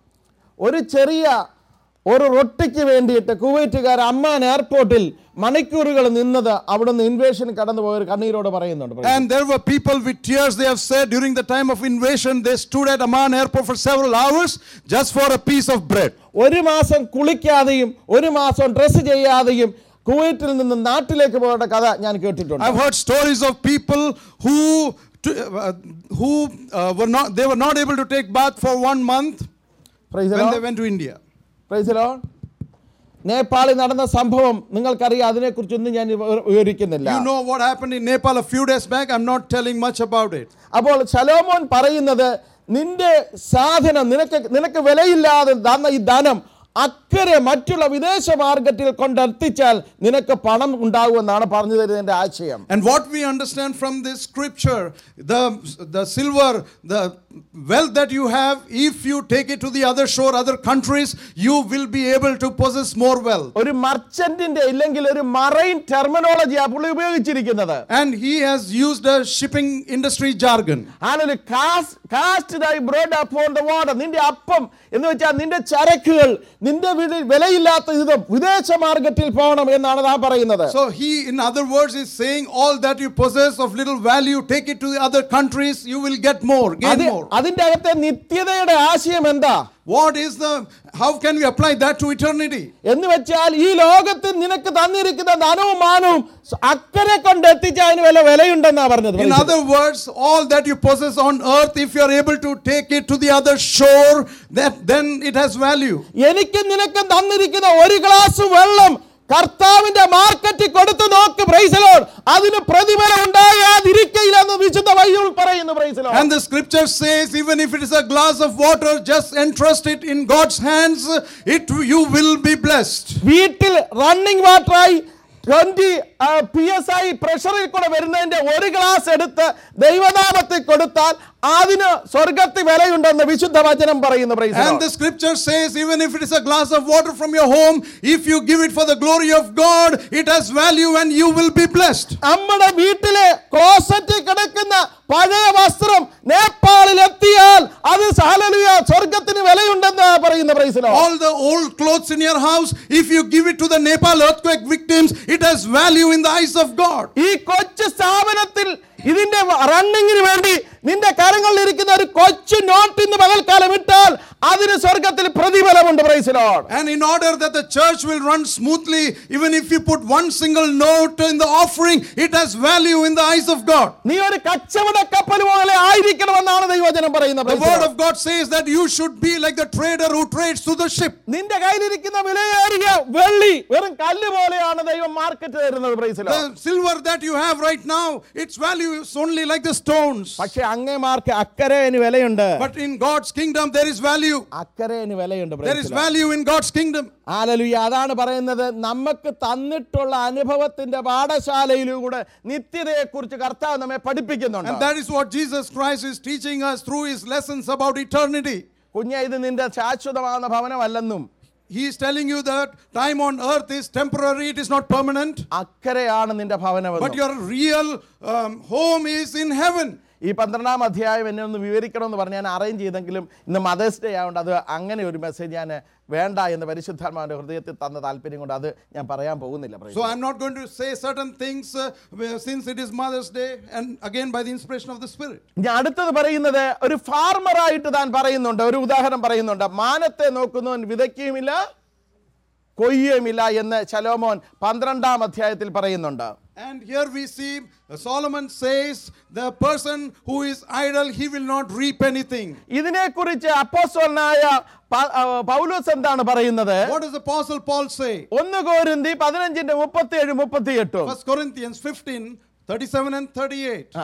ഒരു ചെറിയ ഒരു റൊട്ടിക്ക് വേണ്ടിയിട്ട് കുവൈറ്റുകാർ Amman എയർപോർട്ടിൽ മണിക്കൂറുകൾ നിന്നത് അവിടുന്ന് invasion കടന്നു പോയ ഒരു കണ്ണീരോട് പറയുന്നുണ്ട് And there were people with tears, they have said, during the time of invasion, they stood at Amman airport for several hours just for a piece of bread. ഒരു മാസം കുളിക്കാതെയും ഒരു മാസം ഡ്രസ്സ് ചെയ്യാതെയും കുവൈറ്റിൽ നിന്ന് നാട്ടിലേക്ക് പോകേണ്ട കഥ ഞാൻ കേട്ടിട്ടുണ്ട് I've heard stories of people who, to, uh, who uh, were not, they were not able to take bath for one month Praise the when Lord. they went to India. Praise the Lord. നേപ്പാളിൽ നടന്ന സംഭവം നിങ്ങൾക്കറിയാം അതിനെക്കുറിച്ചൊന്നും ഞാൻ വിവ- വിവരിക്കുന്നില്ല You know what happened in Nepal a few days back? I'm not telling much about it. അപ്പോൾ ശലോമോൻ പറയുന്നത് നിന്റെ സാധനം നിനക്ക് നിനക്ക് വിലയില്ലാതെ തന്ന ഈ ധനം അക്കരെ മറ്റുള്ള വിദേശ മാർക്കറ്റിൽ കൊണ്ടെത്തിച്ചാൽ നിനക്ക് പണം ഉണ്ടാകുമെന്നാണ് പറഞ്ഞു തരുന്നതിന്റെ ആശയം And what we understand from this scripture, the, the silver, the wealth that you have, if you take it to the other shore, other countries, you will be able to possess more wealth. ഒരു മർച്ചന്റിന്റെ ഇല്ലെങ്കിൽ ഒരു marine ടെർമിനോളജിയാ പുള്ളി ഉപയോഗിച്ചിരിക്കുന്നത് And he has used a shipping industry jargon. ആണൊരു cast thy bread upon the water നിന്റെ അപ്പം എന്ന് വെച്ചാൽ നിന്റെ ചരക്കുകൾ നിന്റെ വീട്ടിൽ വിലയില്ലാത്ത ഇത് വിദേശ മാർക്കറ്റിൽ പോകണം എന്നാണ് താൻ പറയുന്നത് So he, in other words, is saying all that you possess of little value, take it to the other countries, you will get more, gain അത് more. അതിന്റെ അകത്തെ നിത്യതയുടെ ആശയം എന്താ What is the, how can we apply that to eternity? എന്ന് വെച്ചാൽ ഈ ലോകത്തിൽ നിനക്ക് തന്നിരിക്കുന്ന ധനവും മാനവും അക്കരെ കൊണ്ട് എത്തിച്ച അതിന് വില വിലയുണ്ടെന്നാ പറഞ്ഞത് In other words, all that you possess on earth, if you are able to take it to the other shore, that then it has value. എനിക്കും നിനക്കും തന്നിരിക്കുന്ന ഒരു ഗ്ലാസ് വെള്ളം കർത്താവിന്റെ മാർക്കറ്റിൽ കൊടുത്തു നോക്ക് പ്രൈസലോൺ അതിന് പ്രതിഫലം ഉണ്ടാകാതിരിക്കയില്ലെന്ന് വിശുദ്ധ ബൈബിൾ പറയുന്നു പ്രൈസലോൺ And the scripture says, even if it is a glass of water, just entrust it in God's hands, it you will be blessed. വീട്ടിൽ റണ്ണിംഗ് വാട്ടറായി ട്വന്റി പി എസ് ഐ പ്രഷറിൽ കൂടെ വരുന്നതിന്റെ ഒരു ഗ്ലാസ് എടുത്ത് ദൈവനാമത്തിൽ കൊടുത്താൽ അതിന് സ്വർഗത്തിൽ വിലയുണ്ടെന്ന് വിശുദ്ധ വചനം പറയുന്നു praise the And Lord. the scripture says, even if it is a glass of water from your home, if you give it for the glory of God, it has value and you will be blessed. നമ്മുടെ വീട്ടിലെ ക്ലോസറ്റിൽ കിടക്കുന്ന പഴയ വസ്ത്രം നേപ്പാളിൽ എത്തിയാൽ അത് hallelujah സ്വർഗത്തിന് വിലയുണ്ടെന്ന് പറയുന്ന പ്രൈസിലോ All the old clothes in your house, if you give it to the Nepal earthquake victims, it has value in the eyes of God. ഈ കൊച്ചു സ്ഥാപനത്തിൽ ഇതിന്റെ റണ്ണിങ്ങിന് വേണ്ടി നിന്റെ കരങ്ങളിൽ ഇരിക്കുന്ന ഒരു കൊച്ചു നോട്ട് ഇന്ന് പകൽക്കാലം ഇട്ടാൽ അതിന് സ്വർഗത്തിൽ പ്രതിഫലമുണ്ട് praise Lord And in order that the church will run smoothly, even if you put one single note in the offering, it has value in the eyes of God. നീ ഒരു കച്ചവട കപ്പൽ പോലെ ആയിരിക്കണമെന്നാണ് ദൈവജനം പറയുന്നത് The praise the word Lord. of God says that you should be like the trader who trades to the ship. നിന്റെ കയ്യിലിരിക്കുന്ന വിലയേറിയ വെള്ളി വെറും കല്ല് പോലെയാണ് ദൈവം മാർക്കറ്റ് തരുന്നത് praise Lord. The silver that you have right now, its value is only like the stones. പക്ഷെ അങ്ങേമാർക്ക് അക്കരേന് വിലയുണ്ട് But in God's kingdom, there is value. അക്കരേന് വിലയുണ്ട് There is praise the Lord. value in God's kingdom. Hallelujah അതാണ് പറയുന്നത് നമുക്ക് തന്നിട്ടുള്ള അനുഭവത്തിന്റെ പാഠശാലയിലൂടെ നിത്യതയെക്കുറിച്ച് കർത്താവ് നമ്മെ പഠിപ്പിക്കുന്നുണ്ട് And that is what Jesus Christ is teaching us through his lessons about eternity. കുഞ്ഞ ഇത് നിന്റെ ശാശ്വതമാകുന്ന ഭവനമല്ലെന്നും He is telling you that time on earth is temporary, it is not permanent. അക്കരയാണ് നിന്റെ But ഭവനമെന്നും your real um, home is in heaven. ഈ പന്ത്രണ്ടാം അധ്യായം എന്നെ ഒന്ന് വിവരിക്കണമെന്ന് പറഞ്ഞ് ഞാൻ അറേഞ്ച് ചെയ്തെങ്കിലും ഇന്ന് മദേഴ്സ് ഡേ ആയതുകൊണ്ട് അത് അങ്ങനെ ഒരു മെസ്സേജ് ഞാൻ വേണ്ട എന്ന് പരിശുദ്ധാത്മാവിൻ്റെ ഹൃദയത്തിൽ തന്ന താല്പര്യം കൊണ്ട് അത് ഞാൻ പറയാൻ പോകുന്നില്ല praise So the Lord. I'm not going to say certain things uh, where- since it is Mother's Day and again by the inspiration of the Spirit. ഞാൻ അടുത്തത് പറയുന്നത് ഒരു ഫാർമറായിട്ട് താൻ പറയുന്നുണ്ട് ഒരു ഉദാഹരണം പറയുന്നുണ്ട് മാനത്തെ നോക്കുന്നവൻ വിതയ്ക്കുകയുമില്ല കൊയ്യുകയുമില്ല എന്ന് ശലോമോൻ പന്ത്രണ്ടാം അധ്യായത്തിൽ പറയുന്നുണ്ട് And here we see uh, Solomon says, the person who is idle, he will not reap anything. ഇതിനെക്കുറിച്ച് അപ്പോസ്തലനായ പ- ആ, പൗലോസ് എന്താണ് പറയുന്നത് What does Apostle Paul say? ഒന്ന് കോരിന്തി പതിനഞ്ചിന്റെ മുപ്പത്തി ഏഴ് മുപ്പത്തി എട്ടും 1 Corinthians 15, 37 and 38. ആ.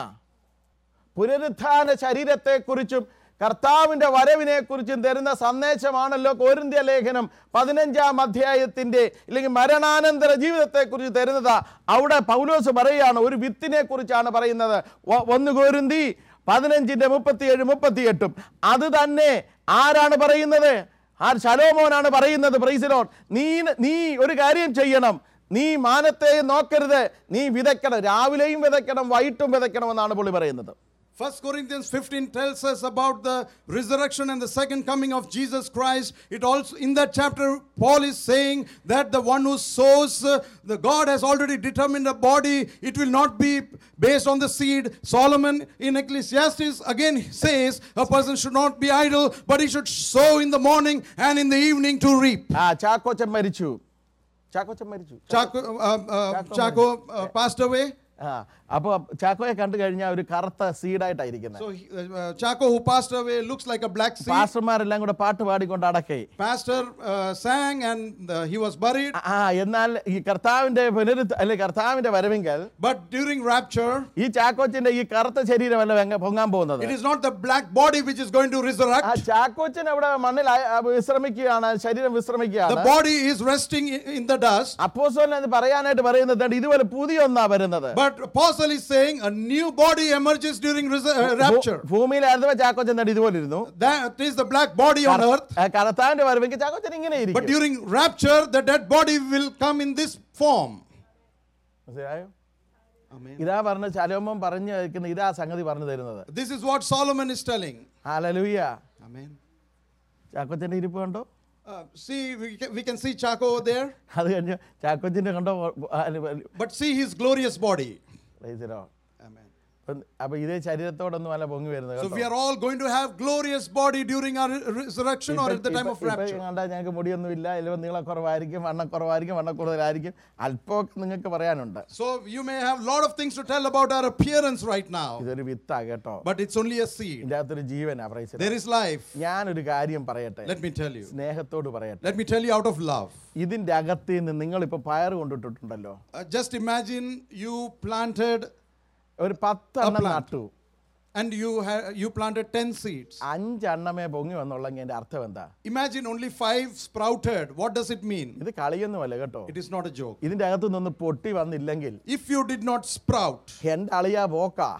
പുനരുത്ഥാന ശരീരത്തെക്കുറിച്ചും കർത്താവിന്റെ വരവിനെ കുറിച്ചും തരുന്ന സന്ദേശമാണല്ലോ കോരിന്ത്യ ലേഖനം പതിനഞ്ചാം അധ്യായത്തിന്റെ ഇല്ലെങ്കിൽ മരണാനന്തര ജീവിതത്തെക്കുറിച്ച് തരുന്നത് അവിടെ പൗലോസ് പറയുകയാണ് ഒരു വിത്തിനെ കുറിച്ചാണ് പറയുന്നത് ഒ- ഒന്ന് കോരിന്തി പതിനഞ്ചിന്റെ മുപ്പത്തിയേഴ് മുപ്പത്തിയെട്ടും അത് തന്നെ ആരാണ് പറയുന്നത് ആ ശലോമോനാണ് പറയുന്നത് പ്രൈസിലോൺ നീ നീ ഒരു കാര്യം ചെയ്യണം നീ മാനത്തെ നോക്കരുത് നീ വിതയ്ക്കണം രാവിലെയും വിതയ്ക്കണം വൈകിട്ടും വിതയ്ക്കണം എന്നാണ് പുള്ളി പറയുന്നത് 1 Corinthians 15 tells us about the resurrection and the second coming of Jesus Christ. It also in that chapter Paul is saying that the one who sows uh, the God has already determined a body. It will not be based on the seed. Solomon in Ecclesiastes again says a person should not be idle, but he should sow in the morning and in the evening to reap. ആ ചാക്കോച്ചൻ മരിച്ചു ചാക്കോച്ചൻ മരിച്ചു Chaco, uh, uh, Chaco uh, passed away. ആ അപ്പോൾ ചാക്കോയെ കണ്ടു കഴിഞ്ഞാൽ ഒരു കറുത്ത സീഡായിട്ടായിരിക്കുന്നത് So he, uh, Chaco, who passed away, looks like a black seed. പാസ്റ്റർമാരെല്ലാം കൂടെ പാട്ട് പാടിക്കൊണ്ട് അടക്കേ Pastor uh, sang and uh, he was buried. ആ എന്നാൽ ഈ കർത്താവിന്റെ പുനരുദ്ധ അല്ലെ കർത്താവിന്റെ വരവെങ്കിൽ But during rapture, ഈ ചാക്കോച്ചന്റെ ഈ കറുത്ത ശരീരമല്ല വെങ്ങ- പൊങ്ങാൻ പോകുന്നത് it is not the black body which is going to ആ resurrect. ചാക്കോച്ചൻ അവിടെ മണ്ണിൽ ആ- ആ വിശ്രമിക്കുകയാണ് ശരീരം The വിശ്രമിക്കുകയാണ് body is resting in, in the dust. അപ്പോസോലിന് അത് പറയാനായിട്ട് പറയുന്നത് "ദാ ഇതുപോലെ പുതിയ ഒന്നാ വരുന്നത് But Apostle is saying a new body emerges during resur- uh, rapture. ഭൂമിയിലായിരുന്നപ്പോ Chackochan ദാ ഇതുപോലെ ഇരുന്നു That is the black body on earth. ആ കർത്താവിന്റെ വരവെങ്കിൽ ചാക്കോച്ചൻ ഇങ്ങനെ But ഇരിക്കും during rapture, the dead body will come in this form. മനസ്സിലായോ Amen. ഇതാ പറഞ്ഞ ശലോമോൻ പറഞ്ഞു കേൾക്കുന്ന ഇതാ സംഗതി പറഞ്ഞു തരുന്നത് This is what Solomon is telling. Hallelujah Amen. ചാക്കോച്ചന്റെ ഇരിപ്പ് കണ്ടോ Uh, see, we can, we can see Chaco over there, അത് കഴിഞ്ഞ് ചാക്കോച്ചന്റെ കണ്ടോ but see his glorious body. പ്രൈസിലോ Amen. അപ്പം അപ്പൊ ഇതേ ശരീരത്തോടൊന്നും അല്ല പൊങ്ങി വരുന്നത് So we are all going to have glorious body during our resurrection or at the time of rapture. കണ്ടാൽ ഞങ്ങൾക്ക് മുടിയൊന്നും ഇല്ല അല്ലെങ്കിൽ നീളക്കുറവായിരിക്കും വണ്ണക്കുറവായിരിക്കും വണ്ണക്കൂടുതലായിരിക്കും അല്പമൊക്കെ നിങ്ങൾക്ക് പറയാനുണ്ട് So you may have a lot of things to tell about our appearance right now, ഇതൊരു വിത്താ കേട്ടോ but it's only a seed. ഇതിൻ്റെ അകത്തൊരു ജീവനാ പ്രൈസിൽ There is life. ഞാനൊരു കാര്യം പറയട്ടെ Let me tell you. സ്നേഹത്തോട് പറയട്ടെ Let me tell you out of love. ഇതിന്റെ അകത്ത് നിന്ന് നിങ്ങളിപ്പോൾ പയർ കൊണ്ടിട്ടുണ്ടല്ലോ Uh, just imagine you planted ഒരു പത്തെണ്ണം plant. നട്ടു and you ha- you planted 10 seeds. അഞ്ചെണ്ണമേ പൊങ്ങി വന്നുള്ളെങ്കിൽ എൻ്റെ അർത്ഥം എന്താ Imagine only 5 sprouted. What does it mean? ഇത് കളിയൊന്നുമല്ല കേട്ടോ It is not a joke. ഇതിന്റെ അകത്ത് നിന്ന് പൊട്ടി വന്നില്ലെങ്കിൽ If you did not sprout, എൻ്റെ അളിയാ പോക്കാ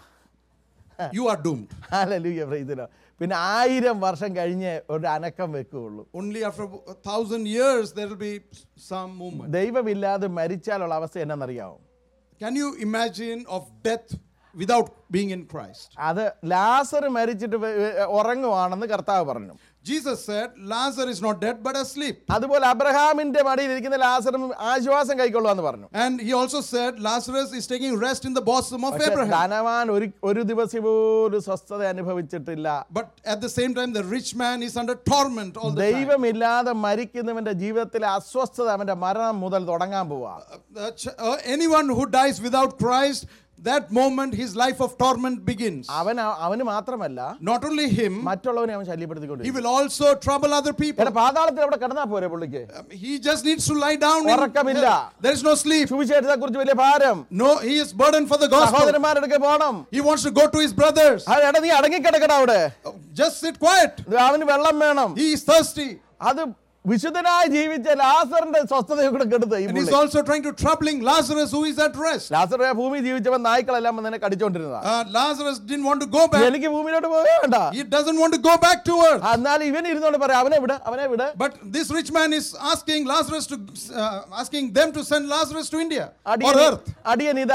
you are doomed. ഹാലലൂയ പ്രൈസിലോ പിന്നെ ആയിരം വർഷം കഴിഞ്ഞ് ഒരു അനക്കം വെക്കുകയുള്ളൂ Only after a thousand years there will be some movement. ദൈവമില്ലാതെ മരിച്ചാലുള്ള അവസ്ഥ എന്നറിയാമോ Can you imagine of death without being in Christ? അത് ലാസർ മരിച്ചിട്ട് വെ- വെ- ഉറങ്ങുവാണെന്ന് കർത്താവ് പറഞ്ഞു Jesus said, Lazarus is not dead but asleep. അതുപോലെ അബ്രഹാമിന്റെ മടിയിൽ ഇരിക്കുന്ന ലാസറും ആശ്വാസം കൈക്കൊള്ളുവാന്ന് പറഞ്ഞു And he also said, Lazarus is taking rest in the bosom of പക്ഷേ Abraham. ധനവാൻ ഒരു ഒരു ദിവസം പോലും സ്വസ്ഥത അനുഭവിച്ചിട്ടില്ല But at the same time, the rich man is under torment all the time. ദൈവമില്ലാതെ മരിക്കുന്നവന്റെ ജീവിതത്തിലെ അസ്വസ്ഥത അവന്റെ മരണം മുതൽ തുടങ്ങാൻ പോവാ Uh, ch- uh, anyone who dies without Christ, that moment his life of torment begins. അവൻ അവന് മാത്രമല്ല Not only him, മറ്റുള്ളവനെ അവൻ he ശല്യപ്പെടുത്തിക്കൊണ്ടിരിക്കും will also trouble other people. എടാ പാതാളത്തിൽ അവിടെ കിടന്നാ പോരെ പുള്ളിക്ക് Um, He just needs to lie down. in- ഉറക്കമില്ല. there is no sleep. സുവിശേഷത്തെ കുറിച്ച് വലിയ ഭാരം No, he is burdened for the gospel. സഹോദരന്മാരെടുക്കെ പോണം He wants to go to his brothers. ആ, എടാ നീ അടങ്ങിക്കിടക്കട അവിടെ Uh, Just sit quiet. ഇത് അവന് വെള്ളം വേണം He is thirsty. അത് വിശുദ്ധനായി ജീവിച്ച ലാസറിന്റെ സ്വസ്ഥതയെ കൂടെ കെടുത്ത് ഈ And he's പുള്ളി. also trying to troubling Lazarus who is at rest. ലാസർ ആ ഭൂമി ജീവിച്ചവൻ നായ്ക്കളെല്ലാം വന്നെ കടിച്ചോണ്ടിരുന്നതാ Uh, Lazarus didn't want to go back. എനിക്ക് ഭൂമിയിലോട്ട് പോകേ വേണ്ട He doesn't want to go back to earth. ആ, എന്നാൽ ഇവൻ ഇരുന്നോണ്ട് പറയാം അവനെ വിട് അവനെ വിട് But this rich man is asking Lazarus to, uh, asking them to send Lazarus to India or അടിയൻ earth. അടിയനിത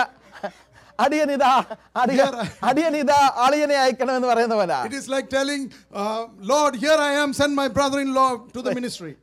അടിയനിത അടിയ അടിയനിത അളിയനെ അയക്കണമെന്ന് പറയുന്ന പോലെ It is like telling, uh, Lord, here I am, send my brother-in-law to the ministry.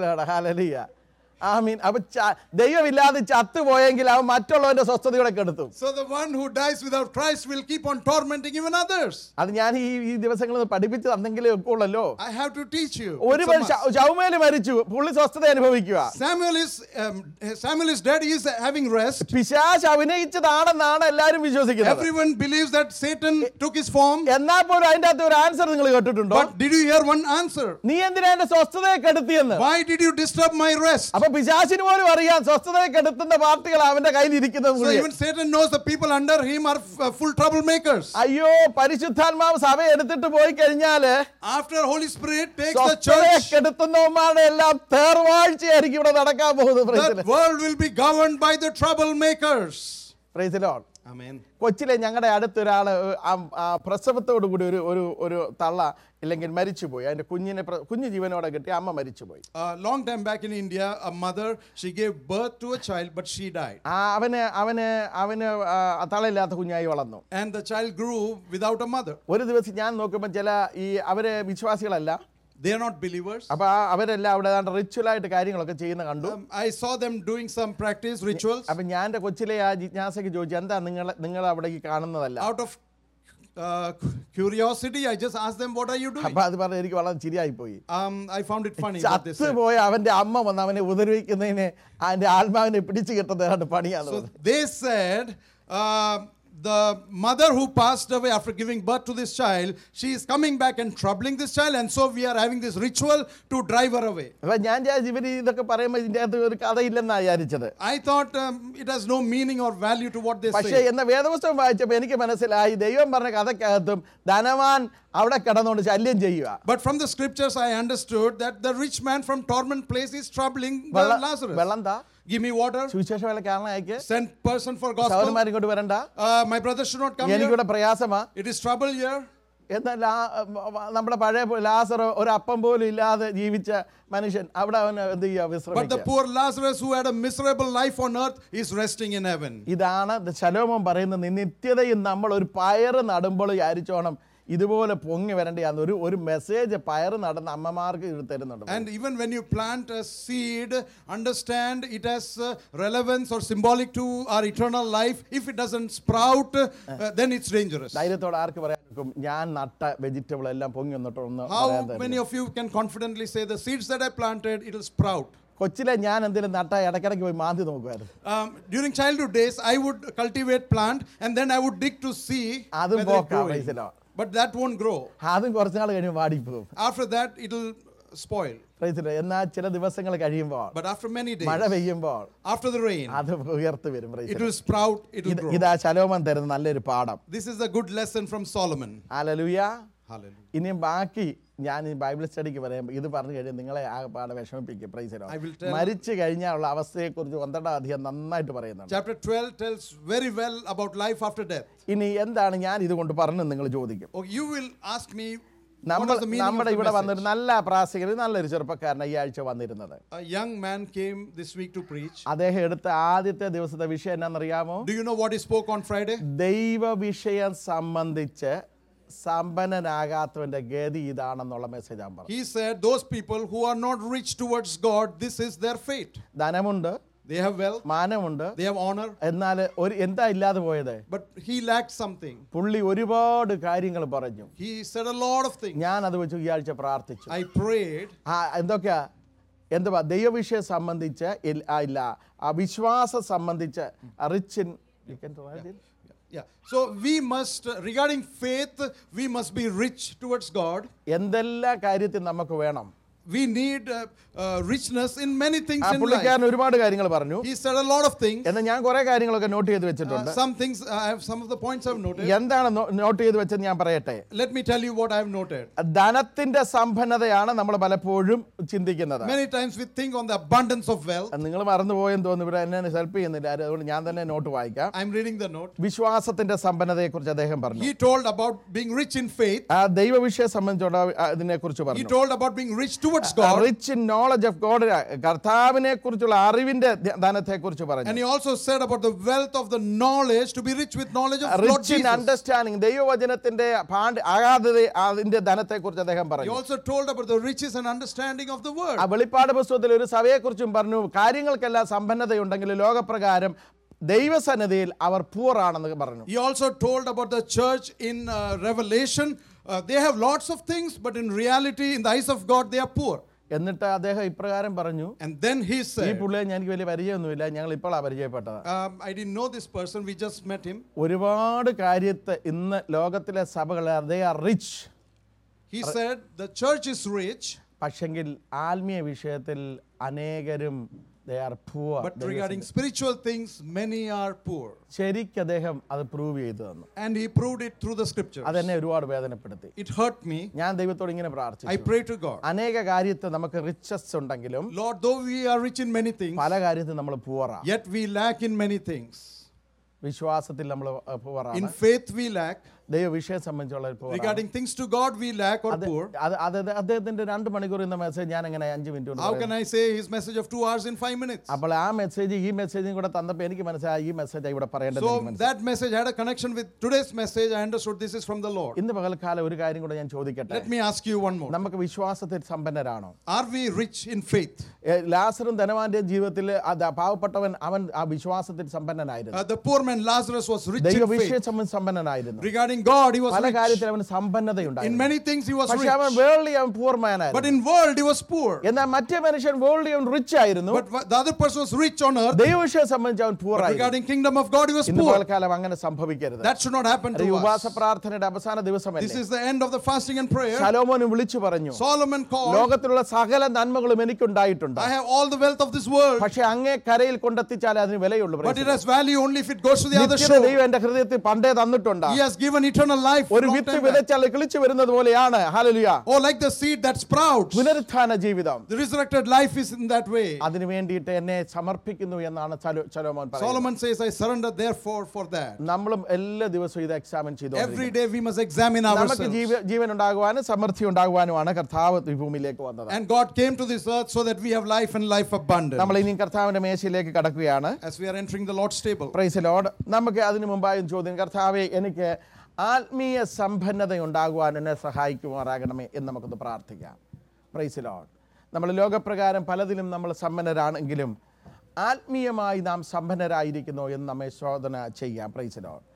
ഹാലലിയ ആ മീൻ അപ്പൊ ച- ദൈവമില്ലാതെ ചത്തുപോയെങ്കിൽ അവൻ മറ്റുള്ളവന്റെ സ്വസ്ഥതയോടെ കെടുത്തു So the one who dies without Christ will keep on tormenting even others. അത് ഞാൻ ഈ ഈ ദിവസങ്ങളിൽ പഠിപ്പിച്ച് തന്നെങ്കിലേ ഒക്കുള്ളല്ലോ I have to teach you. ഒരു It's a മനുഷ്യ must. ചൗമേല് മരിച്ചു പുള്ളി സ്വസ്ഥത അനുഭവിക്കുക Samuel is um, Samuel is dead. He is having rest. പിശാശ് അഭിനയിച്ചതാണെന്നാണ് എല്ലാരും വിശ്വസിക്കുന്നത് Everyone believes that Satan took his form. എന്നാൽ പോലും അതിന്റെ അകത്ത് ഒരു ആൻസർ നിങ്ങൾ കേട്ടിട്ടുണ്ടോ But did you hear one answer? നീ എന്തിനാ എന്റെ സ്വസ്ഥതയെ കെടുത്തിയെന്ന് Why did you disturb my rest? അപ്പൊ പിശാശിന് പോലും അറിയാം സ്വസ്ഥതയെ കെടുത്തുന്ന പാർട്ടികൾ അവന്റെ കയ്യിൽ ഇരിക്കുന്നത് So മുഴുവൻ. even Satan knows the people under him are f- uh, full troublemakers. അയ്യോ പരിശുദ്ധാത്മാവ് സഭ എടുത്തിട്ട് പോയി കഴിഞ്ഞാല് After Holy Spirit takes the സ്വസ്ഥതയെ church, കെടുത്തുന്നവന്മാരുടെ എല്ലാം തേർവാഴ്ചയായിരിക്കും ഇവിടെ നടക്കാൻ പോകുന്നത് the world will be governed by the troublemakers. പ്രൈസിലോൺ Amen. കൊച്ചിലെ ഞങ്ങളുടെ അടുത്തൊരാൾ പ്രസവത്തോടു കൂടി ഒരു ഒരു ഒരു തള്ള ഇല്ലെങ്കിൽ മരിച്ചുപോയി അതിന്റെ കുഞ്ഞിനെ പ്ര- കുഞ്ഞു ജീവനോടെ കിട്ടി അമ്മ മരിച്ചുപോയി A long time back in India, a mother she gave birth to a child, but she died, ആ അവന് അവന് അവന് ആ, തളയില്ലാത്ത കുഞ്ഞായി വളർന്നു and the child grew without a mother. ഒരു ദിവസം ഞാൻ നോക്കുമ്പോൾ ചില ഈ അവര് വിശ്വാസികളല്ല They are not believers. അപ്പൊ ആ അവരെല്ലാം അവിടെ ഏതാണ്ട് റിച്വലായിട്ട് കാര്യങ്ങളൊക്കെ ചെയ്യുന്ന കണ്ടു Um, I saw them doing some practice rituals. അപ്പൊ ഞാൻ എൻ്റെ കൊച്ചിലെ ആ ജിജ്ഞാസയ്ക്ക് ചോദിച്ചു എന്താ നിങ്ങൾ നിങ്ങൾ അവിടെ ഈ കാണുന്നതല്ല Out of uh, curiosity, I just asked them, "What are you doing?" അപ്പൊ അത് പറഞ്ഞ് എനിക്ക് വളരെ ചിരിയായി പോയി Um, I found it funny what they said. ചത്തുപോയ അവന്റെ അമ്മ വന്ന് അവനെ ഉപദ്രവിക്കുന്നതിന് അതിന്റെ ആത്മാവിനെ പിടിച്ചു കിട്ടുന്നതാണ് പണിയാണ് So they said, uh, the mother who passed away after giving birth to this child, she is coming back and troubling this child, and so we are having this ritual to drive her away. അപ്പൊ ഞാൻ വിചാരിച്ചു ഇവര് ഇതൊക്കെ പറയുമ്പോൾ ഇതിന്റെ അകത്ത് ഒരു കഥയില്ലെന്നാ വിചാരിച്ചത് I thought um, it has no meaning or value to what they പക്ഷേ say. എന്ന വേദപുസ്തകം വായിച്ചപ്പോൾ എനിക്ക് മനസ്സിലായി ദൈവം പറഞ്ഞ കഥക്കകത്തും ധനവാൻ അവിടെ കിടന്നുകൊണ്ട് ശല്യം ചെയ്യുക But from the scriptures, I understood that the rich man from torment place is troubling the വെള്ളം Lazarus. വെള്ളം താ Give me water. സുവിശേഷ വേല കാരണം അയക്ക് Send person for gospel. സഹോദരന്മാർ ഇങ്ങോട്ട് വരണ്ട Uh, my brother should not come here. എനിക്കിവിടെ പ്രയാസമാ It is trouble here. എന്നാൽ ലാ- നമ്മുടെ പഴയ പോ- ലാസർ ഒരു അപ്പം പോലും ഇല്ലാതെ ജീവിച്ച മനുഷ്യൻ അവിടെ അവൻ എന്ത് ചെയ്യുക But the വിശ്രമിക്കുക poor Lazarus, who had a miserable life on earth, is resting in heaven. ഇതാണ് ശലോമം പറയുന്നത് നിത്യതയും നമ്മൾ ഒരു പയറ് നടുമ്പോൾ വിചാരിച്ചോണം ഇതുപോലെ പൊങ്ങി വരേണ്ടതാണ് ഒരു ഒരു മെസ്സേജ് പയറ് നടന്ന അമ്മമാർക്ക് ഇത് തരുന്നുണ്ട് And even when you plant a seed, understand it has uh, relevance or symbolic to our eternal life. If it doesn't sprout, uh, then it's dangerous. ധൈര്യത്തോടെ ആർക്ക് പറയാൻ നിൽക്കും ഞാൻ നട്ട വെജിറ്റബിൾ എല്ലാം പൊങ്ങി വന്നിട്ടോ എന്ന് പറയാൻ How തരില്ല. many of you can confidently say the seeds that I planted, it'll sprout? കൊച്ചിലെ ഞാൻ എന്തെങ്കിലും നട്ട ഇടയ്ക്കിടയ്ക്ക് പോയി മാന്തി നോക്കുമായിരുന്നു Um, during childhood days, I would cultivate plant and then I would dig to see അതും whether it പോക്കാ growing. പൈസലോ But that won't grow. അതും കുറച്ച് നാൾ കഴിയുമ്പോൾ വാടിപ്പോകും After that, it'll spoil. പ്രൈസിലോ എന്നാൽ ചില ദിവസങ്ങൾ കഴിയുമ്പോൾ But after many days, മഴ പെയ്യുമ്പോൾ after the rain, അത് ഉയർത്ത് വരും it പ്രൈസിലോ will sprout, it will ഇത് grow. ഇതാ ശലോമൻ തരുന്ന നല്ലൊരു പാഠം This is a good lesson from Solomon. Hallelujah Hallelujah. ഇനിയും ബാക്കി ഞാൻ ഈ ബൈബിൾ സ്റ്റഡിക്ക് പറയാം ഇത് പറഞ്ഞു കഴിഞ്ഞാൽ നിങ്ങളെ ആ പാടെ വിഷമിപ്പിക്കും പ്രൈസിലോ I will tell- മരിച്ചു കഴിഞ്ഞാലുള്ള അവസ്ഥയെക്കുറിച്ച് ഒന്നര അധികം നന്നായിട്ട് പറയുന്നുണ്ട് Chapter 12 tells very well about life after death. ഇനി എന്താണ് ഞാൻ ഇതുകൊണ്ട് പറഞ്ഞത് നിങ്ങൾ ചോദിക്കും Oh, you will ask me what നമ്മൾ is the meaning of നമ്മുടെ the ഇവിടെ വന്നൊരു message. നല്ല പ്രാസികർ നല്ലൊരു ചെറുപ്പക്കാരൻ ഈ ആഴ്ച വന്നിരുന്നത് A young man came this week to preach. അദ്ദേഹം എടുത്ത ആദ്യത്തെ ദിവസത്തെ വിഷയം എന്നാണെന്നറിയാമോ Do you know what he spoke on Friday? ദൈവ വിഷയം സംബന്ധിച്ച് സമ്പന്നനാകാത്തവന്റെ ഗതി ഇതാണെന്നുള്ള മെസ്സേജ് ഞാൻ പറഞ്ഞു He said, Those people who are not rich towards God, this is their fate. ധനമുണ്ട് They have wealth, മാനമുണ്ട് they have honor, എന്നാൽ ഒരു എന്താ ഇല്ലാതെ പോയത് but he lacked something. പുള്ളി ഒരുപാട് കാര്യങ്ങൾ പറഞ്ഞു He said a lot of things. ഞാൻ അത് വെച്ച് ഈ ആഴ്ച പ്രാർത്ഥിച്ചു I prayed. ആ എന്തൊക്കെയാ എന്തുവാ ദൈവവിഷയം സംബന്ധിച്ച് ഇൽ- ആ, ഇല്ല ആ വിശ്വാസം സംബന്ധിച്ച് റിച്ചിൻ Yeah. So we must, uh, regarding faith, we must be rich towards God. എന്തെല്ലാം കാര്യത്തിൽ നമുക്ക് വേണം We need uh, uh, richness in many things ആ in life. പുള്ളിക്കാരൻ ഒരുപാട് കാര്യങ്ങൾ പറഞ്ഞു He said a lot of things. എന്നാൽ ഞാൻ കുറെ കാര്യങ്ങളൊക്കെ നോട്ട് ചെയ്ത് വെച്ചിട്ടുണ്ട് Uh, some things, uh, I have some of the points I've noted. എന്താണ് നോട്ട് ചെയ്ത് വെച്ചത് ഞാൻ പറയട്ടെ Let me tell you what I've noted. ധനത്തിന്റെ സമ്പന്നതയാണ് നമ്മൾ പലപ്പോഴും ചിന്തിക്കുന്നത് Many times we think on the abundance of wealth. നിങ്ങൾ മറന്നുപോയെന്ന് തോന്നുന്നു ഇവിടെ എന്നെ ഹെൽപ്പ് ചെയ്യുന്നില്ല ആരും. അതുകൊണ്ട് ഞാൻ തന്നെ നോട്ട് വായിക്കാം I'm reading the note. വിശ്വാസത്തിന്റെ സമ്പന്നതയെ കുറിച്ച് അദ്ദേഹം പറഞ്ഞു He told about being rich in faith. ആ ദൈവവിഷയം സംബന്ധിച്ചുള്ള ഇതിനെ കുറിച്ച് He പറഞ്ഞു told about being rich towards God. Rich in knowledge of God കർത്താവിനെ കുറിച്ചുള്ള അറിവിന്റെ ധനത്തെ കുറിച്ച് And പറഞ്ഞു he also said about the wealth of the knowledge to be rich with knowledge of Lord rich in Jesus. Understanding ദൈവവചനത്തിന്റെ പാണ്ഡ് ആകാതെ അതിന്റെ ധനത്തെ കുറിച്ച് അദ്ദേഹം He പറഞ്ഞു also told about the riches and understanding of the word. ആ വെളിപ്പാട് പുസ്തകത്തിൽ ഒരു സഭയെക്കുറിച്ചും പറഞ്ഞു കാര്യങ്ങൾക്കെല്ലാം സമ്പന്നതയുണ്ടെങ്കിൽ ലോകപ്രകാരം ദൈവസന്നിധിയിൽ അവർ പൂറാണെന്ന് പറഞ്ഞു He also told about the church in uh, Revelation. Uh, they have lots of things, but in reality, in the eyes of God, they are poor. എന്നിട്ട് അദ്ദേഹം ഇപ്രകാരം പറഞ്ഞു And then he ഈ said, പുള്ളിയെ എനിക്ക് വലിയ പരിചയമൊന്നുമില്ല ഞങ്ങൾ ഇപ്പോഴാണ് പരിചയപ്പെട്ടത് um, I didn't know this person, we just met him. ഒരുപാട് കാര്യത്തെ ഇന്ന് ലോകത്തിലെ സഭകൾ they are rich He said, The church is rich, പക്ഷെങ്കിൽ ആത്മീയ വിഷയത്തിൽ അനേകരും they are poor but regarding spiritual things, many are poor. ശരിക്കും അദ്ദേഹം അത് പ്രൂവ് ചെയ്തു തന്നു And he proved it through the scriptures. അതെന്നെ ഒരുപാട് വേദനപ്പെടുത്തി It hurt me. ഞാൻ ദൈവത്തോട് ഇങ്ങനെ I പ്രാർത്ഥിച്ചു pray to God. അനേക കാര്യത്തിൽ നമുക്ക് റിച്ചസ് ഉണ്ടെങ്കിലും Lord, though we are rich in many things, പല കാര്യത്തിൽ നമ്മൾ പൂവറാ yet we lack in many things. വിശ്വാസത്തിൽ നമ്മൾ In പൂവറാണ് faith, we lack. ദൈവ വിഷയം സംബന്ധിച്ചുള്ള ഒരു പൂവറാണ്. Regarding things to God, we lack or അത് poor. അത് അത് അദ്ദേഹത്തിന്റെ രണ്ട് മണിക്കൂർ ഇന്ന മെസ്സേജ് ഞാൻ എങ്ങനെ അഞ്ച് മിനിറ്റ് കൊണ്ട് How പറയും? can I say his message of two hours in five minutes? അപ്പോൾ ആ മെസ്സേജ് ഈ മെസ്സേജും കൂടെ തന്നപ്പോൾ എനിക്ക് മനസ്സിലായി ഈ മെസ്സേജ് ഇവിടെ പറയേണ്ടത് എനിക്ക് So മനസ്സിലായി. that message had a connection with today's message. I understood this is from the Lord. ഇന്ന് പകൽക്കാലം ഒരു കാര്യം കൂടെ ഞാൻ ചോദിക്കട്ടെ Let me ask you one more. നമുക്ക് വിശ്വാസത്തിൽ സമ്പന്നരാണോ Are we rich in faith? ഏ, ലാസറും ധനവാന്റെയും ജീവിതത്തിൽ അത് പാവപ്പെട്ടവൻ അവൻ ആ വിശ്വാസത്തിൽ സമ്പന്നനായിരുന്നു Uh, the poor man Lazarus was rich ദൈവ in വിഷയം faith. സംബന്ധിച്ച് സമ്പന്നനായിരുന്നു Regarding God, he was പല rich. കാര്യത്തിൽ അവന് In സമ്പന്നതയുണ്ടായിരുന്നു many things, he was പക്ഷെ അവൻ rich. വേൾഡി അവൻ പൂർ But മാനായിരുന്നു in world, he was poor. എന്നാൽ മറ്റേ മനുഷ്യൻ വേൾഡി അവൻ റിച്ച് ആയിരുന്നു But wha- the other person was rich on earth. ദൈവ വിഷയം സംബന്ധിച്ച് അവൻ പൂർ But ആയിരുന്നു regarding kingdom of God, he was ഇന്ന് poor. പകൽക്കാലം അങ്ങനെ സംഭവിക്കരുത് That should not happen ഒരു to ഉപവാസ us. പ്രാർത്ഥനയുടെ അവസാന This ദിവസമല്ലേ is the end of the fasting and prayer. ശലോമോനും വിളിച്ചു പറഞ്ഞു Solomon called, ലോകത്തിലുള്ള സകല നന്മകളും എനിക്കുണ്ടായിട്ടുണ്ട് I have all the wealth of this world, പക്ഷെ അങ്ങേ കരയിൽ കൊണ്ടെത്തിച്ചാലേ അതിന് വിലയുള്ളൂ but it praise the has value only if it goes to the Lord. other നിത്യത shore. ദൈവം എന്റെ ഹൃദയത്തിൽ പണ്ടേ തന്നിട്ടുണ്ട് He has given eternal life. ഒരു long വിത്ത് time back. വിതച്ചാൽ കിളിച്ചു വരുന്നത് പോലെയാണ് ഹാലലുയ Oh, like the seed that sprouts. പുനരുത്ഥാന ജീവിതം The resurrected life is in that way. അതിനു വേണ്ടിയിട്ട് എന്നെ സമർപ്പിക്കുന്നു എന്നാണ് ചലോ- ശലോമോൻ പറയുന്നത് Solomon says, I surrender therefore for that. നമ്മളും എല്ലാ ദിവസവും ഇത് എക്സാമിൻ ചെയ്തു Every day we must examine നമുക്ക് ourselves. ജീവ ജീവൻ ഉണ്ടാകുവാനും സമൃദ്ധി ഉണ്ടാകുവാനുമാണ് കർത്താവ് ഈ ഭൂമിയിലേക്ക് വന്നത് And God came to this earth so that we have life and life abundant. നമ്മൾ ഇനി കർത്താവിന്റെ മേശയിലേക്ക് കടക്കുകയാണ് As we are entering the Lord's table. Praise Lord നമുക്ക് അതിനു മുമ്പായും ചോദ്യം കർത്താവെ എനിക്ക് ആത്മീയ സമ്പന്നത ഉണ്ടാകുവാൻ എന്നെ സഹായിക്കുമാറാകണമേ എന്ന് നമുക്കൊന്ന് പ്രാർത്ഥിക്കാം പ്രൈസ് ലോഡ് നമ്മൾ ലോകപ്രകാരം പലതിലും നമ്മൾ സമ്പന്നരാണെങ്കിലും ആത്മീയമായി നാം സമ്പന്നരായിരിക്കുന്നു എന്ന് നമ്മെ ശോധന ചെയ്യാം പ്രൈസ് ലോഡ്